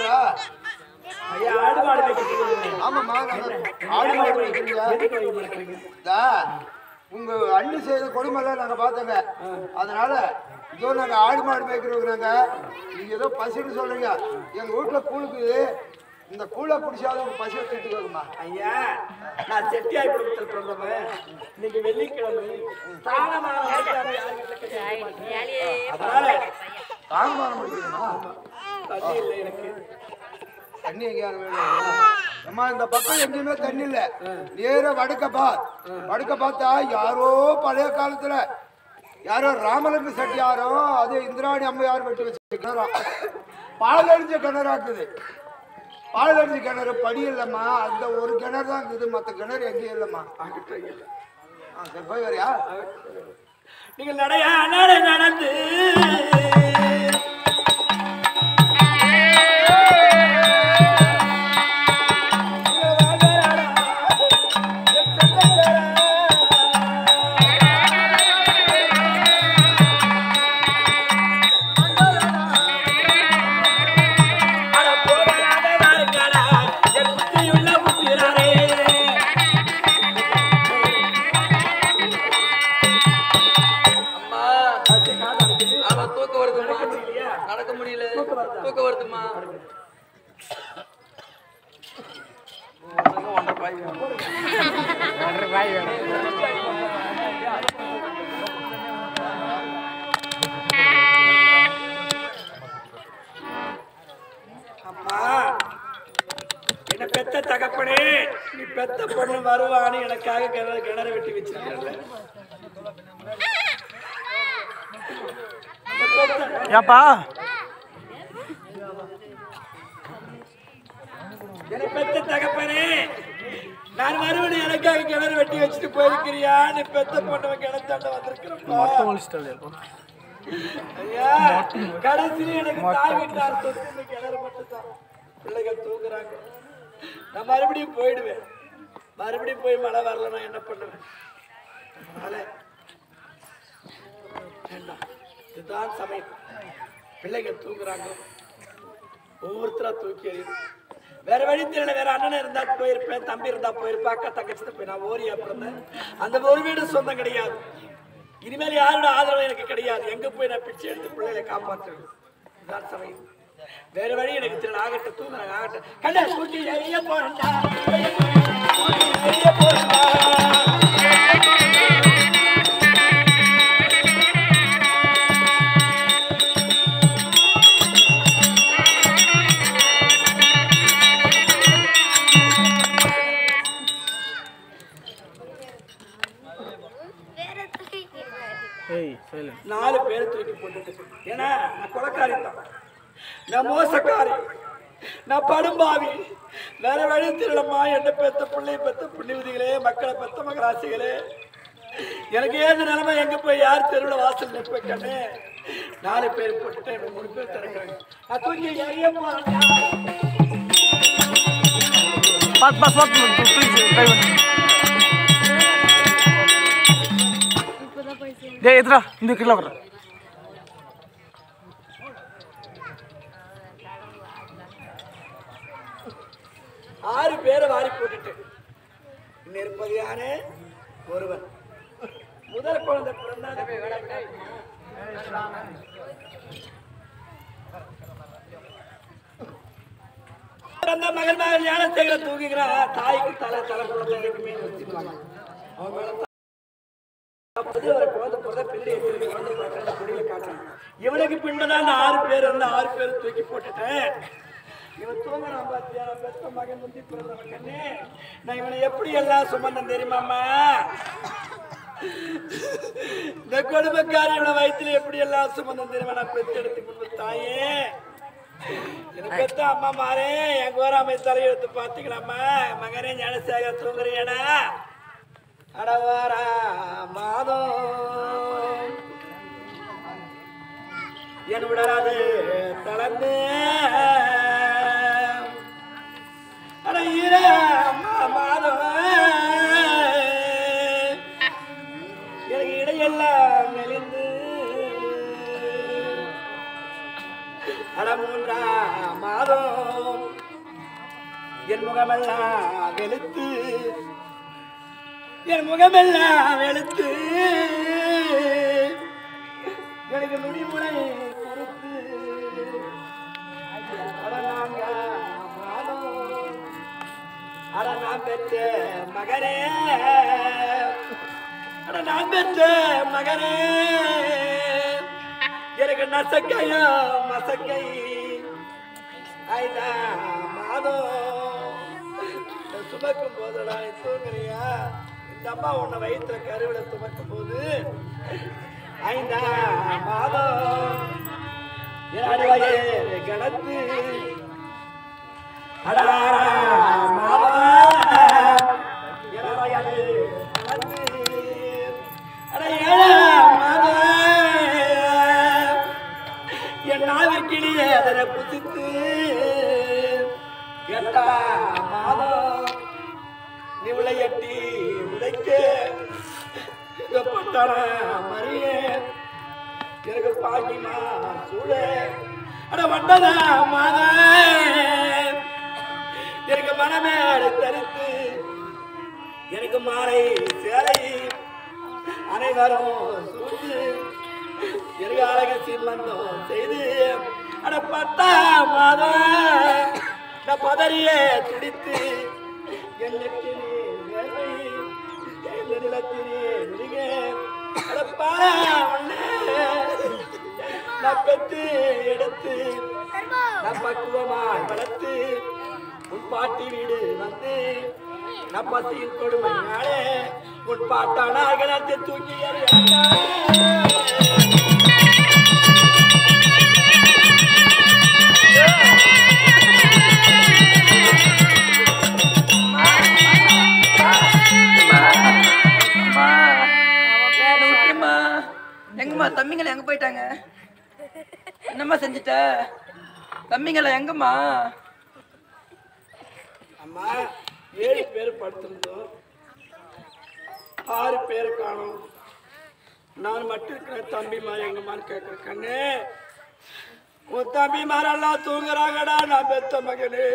நீங்களா ஐயா ஆடு மாடு வைக்கிறீங்க ஆமாம்மா நாங்க ஆடு மாடு வைக்கிறீங்க எதுக்கு வைக்க மாட்டேங்கிறீங்க இதா, உங்க அண்ணி செய்த கொடுமைலாம் நாங்க பார்த்தோங்க அதனால இதோ நாங்க ஆடு மாடு மேய்க்கிறவங்க நாங்க நீங்க ஏதோ பசின்னு சொல்றீங்க எங்க வீட்டுல கூழுக்கு இந்த கூழை பிடிச்சாலும் உங்க பசியை தீர்த்துக்கோங்கம்மா ஐயா நான் செட்டியாய் குடும்பத்தில் பிறந்தவன் இன்னைக்கு வெள்ளிக்கிழமை ஸ்தானமான ஆச்சாரம் யார் வீட்டுல கல்யாணம் மாட்டேன். அதனால தாங்கமான முடியுமா தண்ணி இல்லை எனக்கு தண்ணி எங்கேயாவது வேணும் அம்மா இந்த பக்கம் எங்கேயுமே தண்ணி இல்ல நேரா வடக்க பாத் வடக்க பார்த்தா யாரோ பழைய காலத்துல யாரோ ராமலிங்க செட்டியாரோ அது இந்திராணி அம்மையார் வெட்டி வச்ச கிணறா பால் அடிஞ்ச கிணறாக்குது பால் அடிஞ்ச கிணறு படி இல்லம்மா அந்த ஒரு கிணறு தான் இருக்குது மத்த கிணறு எங்கேயும் இல்லம்மா ஆ, சரி போய் வரியா நீங்கள் நடையா நட நடந்து அட போகலாத வாருங்கடா, என் புத்தியுள்ள புத்திரரே. அம்மா ஆமா தூக்க வருதுமா நடக்க முடியல தூக்க வருதுமா ஒன்றரை பாய் வேணும் அம்மா என்ன பெத்த தகப்பனே நீ பெத்த பொண்ணு வருவான்னு எனக்காக கிணறு கிணறு வெட்டி வச்சிருக்கல ஏப்பா என்ன பெத்த தகப்பனே நான் வருவனு எனக்காக கிணறு வெட்டி வச்சுட்டு போயிருக்கிறியா நீ பெத்த பொண்ணு கிணத்தாண்ட வந்திருக்கிறப்பா ஐயா கடைசியில எனக்கு தாய் வீட்டார் சொத்து இந்த கிணறு மட்டும் தான் பிள்ளைகள் தூங்குறாங்க நான் மறுபடியும் போயிடுவேன் மறுபடியும் போய் மழை வரல நான் என்ன பண்ணுவேன் மழை வேண்டாம் இதுதான் சமயம் பிள்ளைகள் தூங்குறாங்க ஒவ்வொருத்தரா தூக்கி எறியுது வேற வழி தெரியல வேற அண்ணன் இருந்தா போயிருப்பேன் தம்பி இருந்தா போயிருப்பேன் அக்கா தங்கச்சி போய் நான் ஓரியா பிறந்தேன் அந்த ஒரு வீடு சொந்தம் கிடையாது இனிமேல் யாரோட ஆதரவு எனக்கு கிடையாது எங்க போய் நான் பிச்சை எடுத்து பிள்ளைகளை காப்பாற்றுவேன் இதுதான் சமயம் வேற வழி எனக்கு தெரியல ஆகட்டும் தூங்குறாங்க ஆகட்டும் கண்ணா கூட்டி எரிய போறா எரிய போறா ஏய் சைலண்ட் நாலு பேரை தூக்கி போட்டுட்டு ஏன்னா நான் கொலைக்காரி தான் நான் மோசக்காரி நான் படும்பாவி வேற வழி தெரியலம்மா என்ன பெத்த பிள்ளை பெத்த புண்ணியவதிகளே மக்களை பெத்த மகராசிகளே எனக்கு ஏது நிலைமை எங்க போய் யார் தெருவில் வாசல் நிற்ப கண்ணு நாலு பேர் போட்டுட்டு எனக்கு மூணு பேர் திறக்கிறாங்க நான் தூக்கி எறிய போறேன் பாத்து பாத்து பாத்து தூக்கி கை வந்து டேய் எதுடா இந்த கீழே வர ஆறு பேரை வாரி போட்டுட்டு இன்னும் இருப்பது யாரு ஒருவன் முதல் குழந்தை பிறந்தாரு பிறந்த மகன் மகன் ஞானசேகர தூங்குகிறான் தாய்க்கு தலை தலை குழந்தை மீன் வச்சிருவாங்க அவன் மேல அப்போதே ஒரு குழந்தை பிறந்தா பிள்ளை எப்படி குழந்தை பிறக்கிற குடியில காட்டுறான். இவனுக்கு பின்பதான் அந்த ஆறு பேர் வந்து ஆறு பேர் தூக்கி போட்டுட்டேன் இவன் தூங்குறான் பாத்தியா நான் பெத்த மகன் முந்தி பிறந்தவன் கண்ணே நான் இவனை எப்படி எல்லாம் சுமந்தேன் தெரியுமாம்மா இந்த கொடுமைக்காரி இவனை வயித்துல எப்படி எல்லாம் சுமந்தேன் தெரியுமா நான் பெத்து எடுத்துக்கு முன்பு தாயே எனக்கு பெத்த அம்மா மாறே என் கோராமை தலையெழுத்து பாத்துக்கலாமா மகனே ஞானசேகர் தூங்குறியாடா அடவாரா மாதம் என் விடராது தளர்ந்து அட ஈர மாதம் எனக்கு இடையெல்லாம் மெலிந்து அட மூன்றா மாதம் என் முகமெல்லாம் வெளுத்து என் முகமெல்லாம் வெளுத்து எனக்கு நுனிமுறை பொறுத்து அட நாங்க மாதம் அட நான் பெற்ற மகனே அட நான் பெற்ற மகனே எனக்கு நசக்கையோ மசக்கை ஐதா மாதம் சுமக்கும் போதுடா நீ தூங்குறியா இந்த அம்மா உன்னை வயிற்றுல கருவிட சுமக்கும் போது ஐந்தா மாதம் அறுவையே கிடத்து அடாரா மாதம் இரவையது கிடத்து அட ஏழாம் மாதம் என் நாவிற்கிலேயே அதனை புசித்து எட்டாம் மாதம் நிவளையட்டி உதைக்க இந்த பட்டண மறிய எனக்கு பாக்கிமா சூழ அட வண்டதா மாத எனக்கு மனமேடு தரித்து எனக்கு மாலை சேலை அனைவரும் சூழ்ந்து எனக்கு அழகு சீமந்தம் செய்து அட பத்தா மாதம் நான் பதறியே துடித்து என் நெற்றினே வேலை என் நிலத்தினே நுடிக அட பாரா ஒண்ணே நான் பெற்று எடுத்து நான் பக்குவமாய் வளர்த்து உன் பாட்டி வீடு வந்து நான் பசியின் கொடுமையாலே உன் பாட்டான அகலத்தை தூக்கி எறியாண்டா. அம்மா என்னை விட்டுரும்மா எங்கம்மா தம்பிங்களை எங்க போயிட்டாங்க என்னம்மா செஞ்சுட்ட தம்பிங்களை எங்கம்மா அம்மா ஏழு பேர் படுத்திருந்தோம் ஆறு பேர் காணோம் நான் மட்டும் இருக்கிறேன் தம்பிமா எங்கம்மான்னு கேட்குறேன் கண்ணு உன் தம்பிமாரெல்லாம் தூங்குறாங்கடா நான் பெத்த மகனே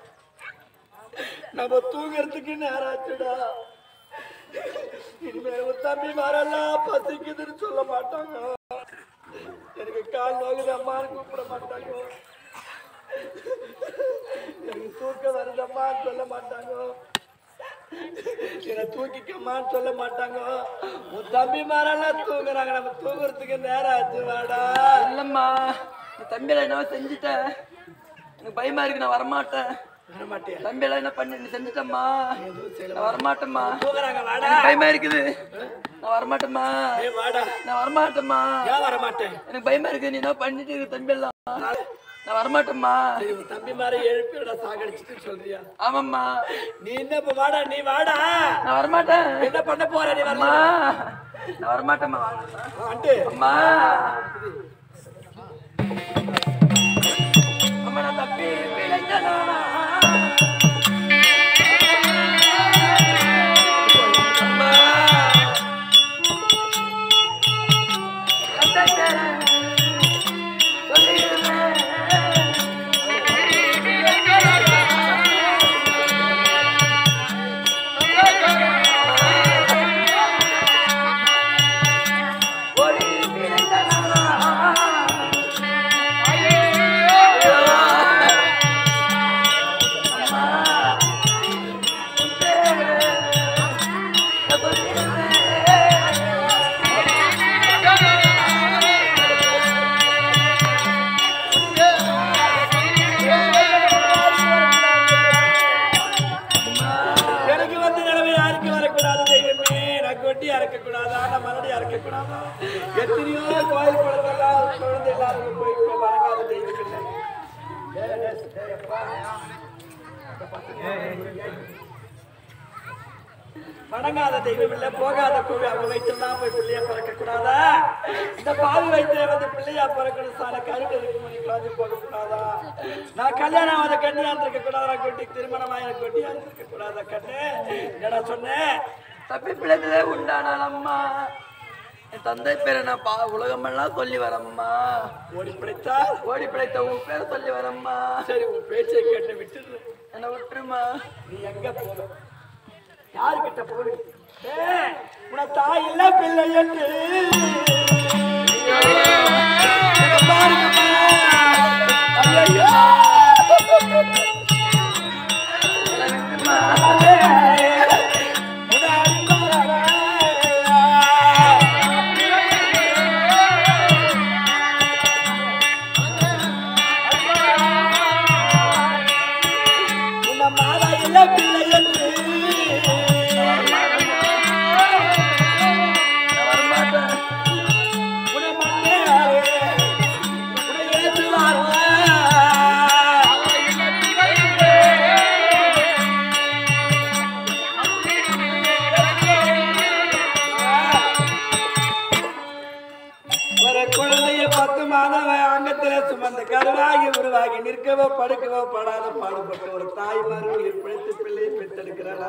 நம்ம தூங்குறதுக்கு நேரம் ஆச்சுடா இனிமேல் உன் தம்பிமாரெல்லாம் பசிக்குதுன்னு சொல்ல மாட்டாங்க எனக்கு கால் நோகுது அம்மான்னு கூப்பிட மாட்டாங்க எனக்கு தூக்கம் வருதம்மான்னு சொல்ல மாட்டாங்க என்னை தூக்கிக்கம்மான்னு சொல்ல மாட்டாங்க உன் தம்பி மாரெல்லாம் தூங்குறாங்க நம்ம தூங்குறதுக்கு நேரம் ஆச்சு வாடா இல்லம்மா இந்த தம்பியில என்ன செஞ்சுட்ட எனக்கு பயமா இருக்கு நான் வரமாட்டேன் வர மாட்டியா தம்பியெல்லாம் என்ன பண்ணி நீ செஞ்சுட்டம்மா நான் வரமாட்டேம்மா தூங்குறாங்க வாடா எனக்கு பயமா இருக்குது நான் வரமாட்டேம்மா ஏய் வாடா நான் வரமாட்டேம்மா ஏன் வர மாட்டேன் எனக்கு பயமா இருக்கு நீ என்ன பண்ணிட்டு இருக்க தம்பி எல்லாம் நான் வரமாட்டேம்மா சரி உன் தம்பி மாதிரி எழுப்பி விட சாகடிச்சுட்டு சொல்றியா ஆமாம்மா நீ என்ன இப்ப வாடா நீ வாடா நான் வரமாட்டேன் என்ன பண்ண போற நீ அம்மா வரமா நான் வரமாட்டேம்மா அண்டு அம்மா அம்மா நான் தப்பி பிழைத்தனா அம்மா தந்தைக்கிறேன் சொல்லிடுறேன் ஒரு பிழைத்தனா எனக்கு வந்து நிலைமை யாருக்கு வரக்கூடாது தெய்வமே நான் கொட்டி அறக்கக்கூடாதா நான் மலடி அறக்கக்கூடாதா எத்தனையோ கோயில் குழந்தைலாம் குழந்தை எல்லாருக்கும் போய் போய் வணங்காத தெய்வம் இல்லை வணங்காத தெய்வம் இல்லை போகாத கோவில் அவங்க வயிற்றுலாம் போய் பிள்ளையா பிறக்க கூடாதா இந்த பாவி வயிற்றுல வந்து பிள்ளையா பிறக்கணும் சால கருடு இருக்கு மணி குழந்தை போக கூடாதா நான் கல்யாணம் ஆகாத கண்ணியா இருக்க கூடாதா கொட்டி திருமணம் ஆகிற கொட்டியா இருக்க கூடாதா கண்ணு என்னடா சொன்னேன் தப்பி பிழைத்ததே உண்டானால் அம்மா என் தந்தை பேரை நான் பா உலகமெல்லாம் சொல்லி வரம்மா ஓடி பிடித்தா ஓடி பிழைத்த உன் பேரை சொல்லி வரம்மா சரி உன் பேச்சை கேட்டு விட்டுடுறேன் என்ன விட்டுருமா நீ எங்க போன யாருக்கிட்ட போன ஏய், உன தாய் இல்ல பிள்ளை என்று இங்க பாருங்கம்மா. ஐயையோ. உன அன்பாரா. உன்னை மாதா இல்ல பிள்ளை என்று உன்னை மன்னேயாரே, உன்னை ஏற்றுவாரா. ஒரு குழந்தைய பத்து மாதம் அங்கத்துல சுமந்த கருவாகி உருவாகி நிற்கவோ படுக்கவோ படாத பாடுபட்ட ஒரு தாய் மறுபடியும் பிழைத்து பிள்ளையை பெற்றெடுக்கிறாளா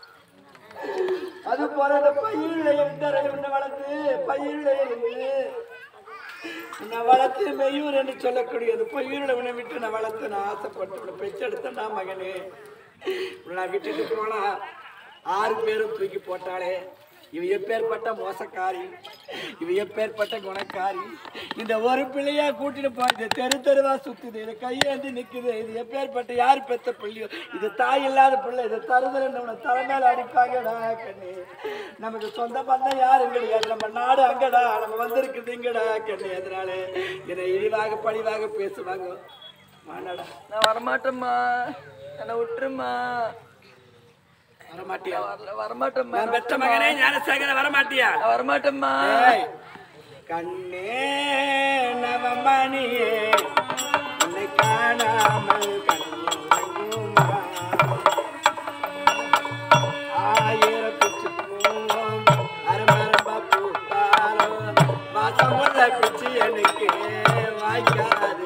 அது போல இந்த பயிரில எந்தரை உன்னை வளர்த்து பயிரில இருந்து உன்னை வளர்த்து மெய்யூர் என்று சொல்லக்கூடியது பயிரில உன்னை விட்டு நான் வளர்த்து நான் ஆசைப்பட்டு உன்னை பெற்றெடுத்த நான் மகனே உன்னை நான் விட்டுட்டு போனா ஆறு பேரும் தூக்கி போட்டாளே இவ எப்பேற்பட்ட மோசக்காரி இவ எப்பேற்பட்ட குணக்காரி இந்த ஒரு பிள்ளையா கூட்டிட்டு போறது தெரு தெருவா சுத்துது இது கையேந்தி நிக்குது இது எப்பேற்பட்ட யார் பெத்த பிள்ளையோ இது தாய் இல்லாத பிள்ளை இது தருதல் உன தலைமையில அடிப்பாங்கடா கண்ணு நமக்கு சொந்த பந்தம் யாரும் கிடையாது நம்ம நாடு அங்கடா நம்ம வந்திருக்குது இங்கடா கண்ணு அதனால என்னை இழிவாக பழிவாக பேசுவாங்க மானடா நான் வரமாட்டேம்மா என்ன விட்டுருமா வரமாட்டியா வரல வரமாட்டேம்மா நான் பெற்ற மகனே ஞானசேகர வரமாட்டியா நான் வரமாட்டேம்மா ஏய், கண்ணே நவமணியே உன்னை காணாமல் கண்ணுறங்குமா ஆயிரத்து பூவும் அருமரம்பா பூத்தாரோ வாசமுள்ள பிச்சு எனக்கு வாய்க்காது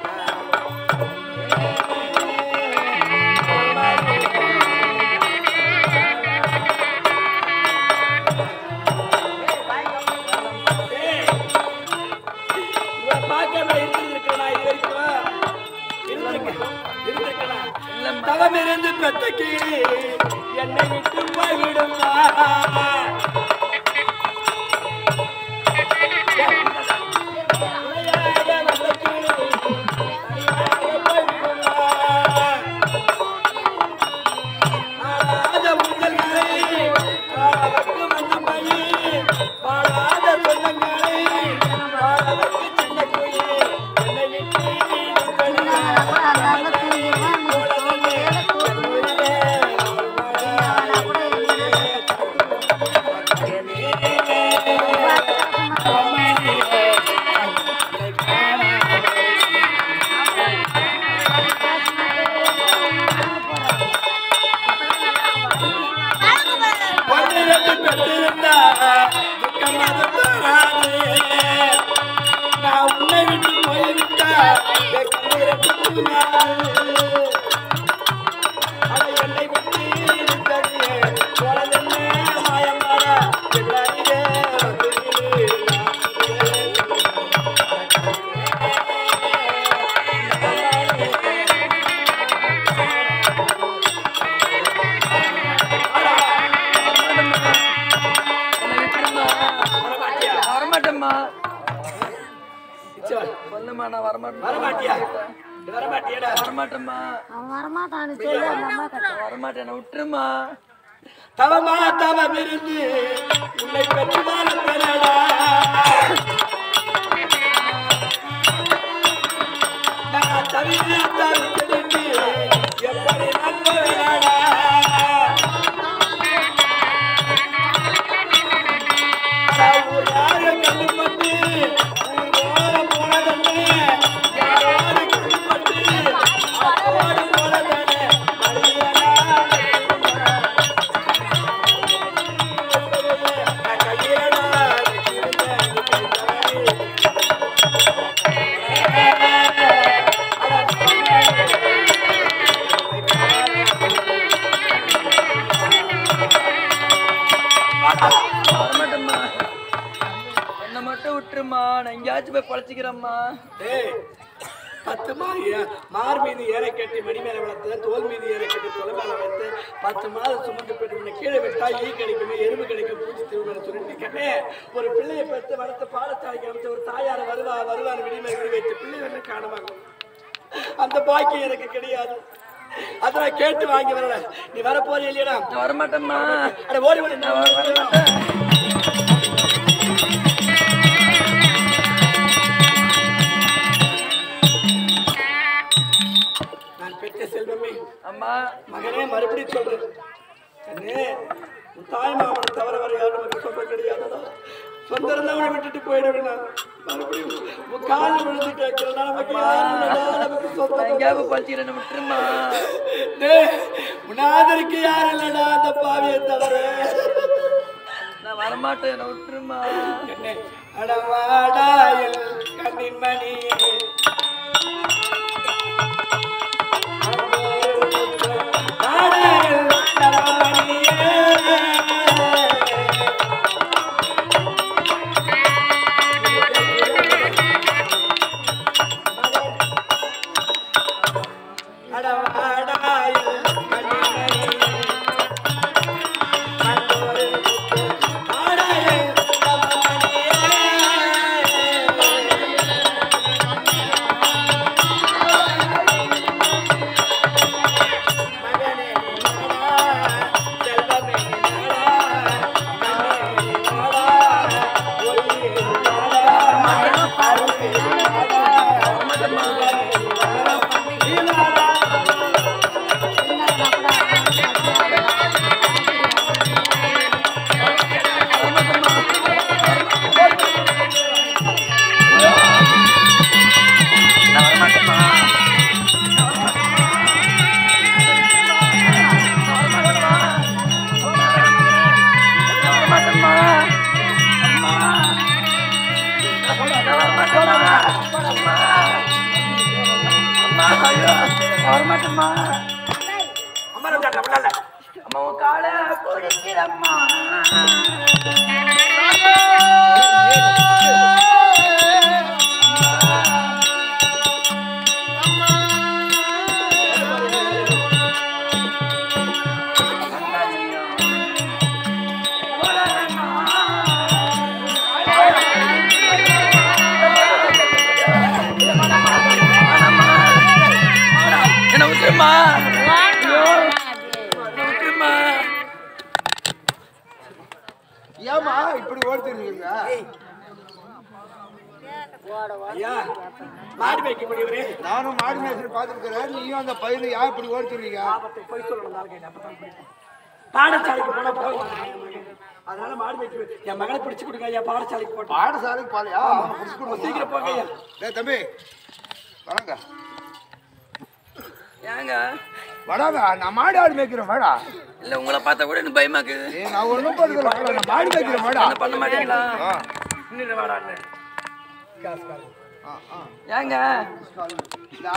இவரை பார்க்காம இருந்திருக்கிறேனா இது வரைக்கும்? இருந்திருக்கேன். இருந்திருக்கேனா? தவம் இருந்து பெத்த கீழி என்னை விட்டு போய்விடுமா துணையாக வந்த கீழி தனியாக போய்விடுமா? ஆடாத ஊஞ்சல்களை, ஆடவர்க்கு மஞ்சமணி, பாடாத சொந்தங்களை, பாடவர்க்கு சின்ன குயில், என்னை விட்டு நீடும்படியா, போலவல்லே, என் உயிரே, ஒன்றிரண்டு பெற்றிருந்தா துக்கம் அது வராது. நான் உன்னை விட்டு போய்விட்டா என் கண்ணீரட்டு தூங்காது. அவள் என்னை விட்டு இருந்தடியே, போனதென்ன மாயமாடா, பிள்ளையே வந்துவிடு, என்ன விட்டுருமா வரமாட்டியா? வரமாட்டேம்மா இச்சவா, சொல்லுமா நான் வரமாட்டேன் வரமாட்டியா நீ வரமாட்டியாடா வரமாட்டேம்மா அவன் வரமாட்டான்னு சொல்லி அந்த அம்மா கிட்ட நான் வரமாட்டேன் என்ன விட்டுருமா தவமா தவம் இருந்து உன்னை பெற்று வாழ்த்தனடா நான் தவிர தவிர்த்து எப்படி நம்புவேடா ஊர் யாரு கண்டுபட்டு ஊரோட போனதன்னு யாரோடு கண்டுபட்டு அப்போடு போனதன்னு மரியாதை வரமாட்டேம்மா என்ன மட்டும் விட்டுருமா நான் எங்கேயாச்சும் போய் பழச்சிக்கிறேம்மா பத்து மாதம் ஏ- மார் மீது ஏற கட்டி மணி மேல வளர்த்து தோல் மீது ஏற கட்டி தொலை மேல வைத்து பத்து மாதம் சுமந்து போயிட்டு உன்னை கீழே விட்டா ஈ கிடைக்குமே எறும்பு கிடைக்கும் பூச்சி திருமணம் சொல்லிட்டு கேட்டேன் ஒரு பிள்ளையை பெற்று வளர்த்து பாடசாலைக்கு அமைச்ச ஒரு தாயார் வருவா வருவார் விடிமை விடி வைத்து பிள்ளை வந்து காணமாக அந்த பாக்கியம் எனக்கு கிடையாது அதை நான் கேட்டு வாங்கி வரல நீ வர போறிய இல்லையா நான் வரமாட்டேம்மா அட ஓடி ஓடி நான் வரேன். நான் பெற்ற செல்வமே அம்மா மகனே மறுபடியும் சொல்றேன் அண்ணே உன் தாய் மாமனை தவிர வர யாரும் நமக்கு சொல்ல கிடையாதடா சொந்த இருந்தவனை விட்டுட்டு போயிடுவேன் நான் மறுபடியும் உன் காலில் விழுந்து கேட்கிறேன் நமக்கு யாரும் இல்லடா, நமக்கு சொந்தம் எங்கேயாவது பழிச்சிக்கிறேன் விட்டுருமா டேய், உன் ஆதரிக்கு யாரும் இல்லடா அந்த பாவியை தவிர நான் வரமாட்டேன் என்னை விட்டுருமா என்ன அடவாடாயில் கண்ணின் மணியே ஆடாயில் நலமணியே. அடவாடாயில் கண்ணின் மணியே நான் வரமாட்டேம்மா நான் வரமாட்டேம்மா அம்மா நான் வரமாட்டேம்மா அம்மா அம்மா ஐயோ நான் வரமாட்டேம்மா அம்மா உன் காலை பிடிக்கிறம்மா என்ன விட்டுருமா ஐயோ என்ன விட்டுருமா ஏமா இப்படி ஓடுத்துருக்கீங்க ஐயா மாடி வைக்க முடியவரே நானும் மாடு மேய்ச்சல் பார்த்துருக்கிறேன் நீயும் அந்த பையனை ஏன் இப்படி ஓடுத்துருக்கீங்க ஆபத்து போய் சொல்லணும் நாளைக்கு என்ன அப்பதான் பிடிக்கும். பாடசாலைக்கு போனா போக மாட்டாங்க. அதனால மாடு வைக்க என் மகளை பிடிச்சு கொடுங்க ஐயா பாடசாலைக்கு போட்டோம் பாடசாலைக்கு பாலையா பிடிச்சு கொடுங்க. சீக்கிரம் போங்க ஐயா டேய் தம்பி வராங்க ஏங்க வராங்க நான் மாடு ஆடு மேய்க்கிறேன் வாடா இல்ல உங்களை பார்த்தா கூட எனக்கு பயமா இருக்குது ஏய் நான் ஒன்றும் பண்ணுறதில்ல வாடா, நான் மாடு மேய்க்கிறேன் வாடா என்ன பண்ண மாட்டீங்களா ஆ இன்னும் வாடான்னு காசு காசு ஆ ஆ ஏங்க இந்தா.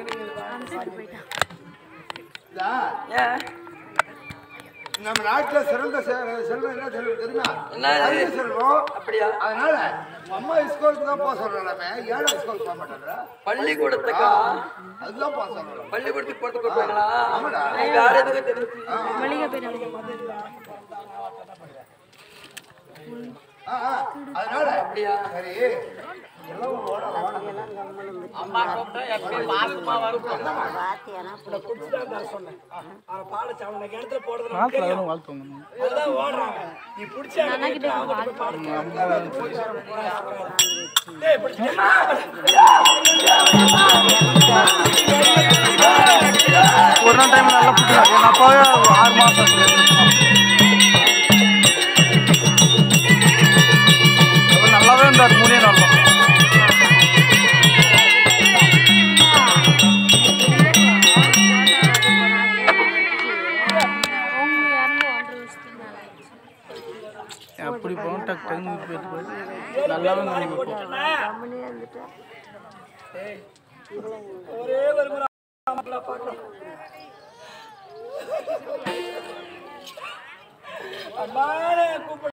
இந்தா. ஏன் நம்ம நாட்டுல சிறந்த செ- செல்வம் என்ன செல்வம் தெரியுமா என்ன இது? அறிவு செல்வம் அப்படியா அதனால அம்மா ஸ்கூலுக்கு தான் போக சொல்றாமே ஏழை ஸ்கூலுக்கு போக மாட்டாங்க பள்ளிக்கூடத்துக்கா அதுதான் போக சொல்றேன் பள்ளிக்கூடத்துக்கு போட்டு கொடுப்பாங்களா ஆமாடா. நீங்க வேற எதுக்கு தெரிஞ்சு ஆ, ஆ, அதனால அப்படியா சரி குடிச்சுதான் தர சொன்னேன் அவன் பாடசாலை உனக்கு இடத்துல போடுறது நமக்கு மாப்பிள்ள தெரியும். அதெல்லாம் வாழ்த்து வந்தோம் அதுதான் ஓடுறாங்க நீ பிடிச்ச அவங்க போய் பாடசாலை டேய், பிடிச்சு. ஒரு நாள் டைம் நல்லா பிடிக்கலாம் எங்கள் அப்பாவே ஆறு மாதம் நல்லாவே இருந்தார் மூணே நாள் தான் அப்படி போனோம் டக்கு டக்குன்னு போயிட்டு போயிட்டு நல்லாவே நினைவு ஒரே ஒரு முறை ஆமாங்களா பார்க்கலாம் அம்மானே கூப்பிடு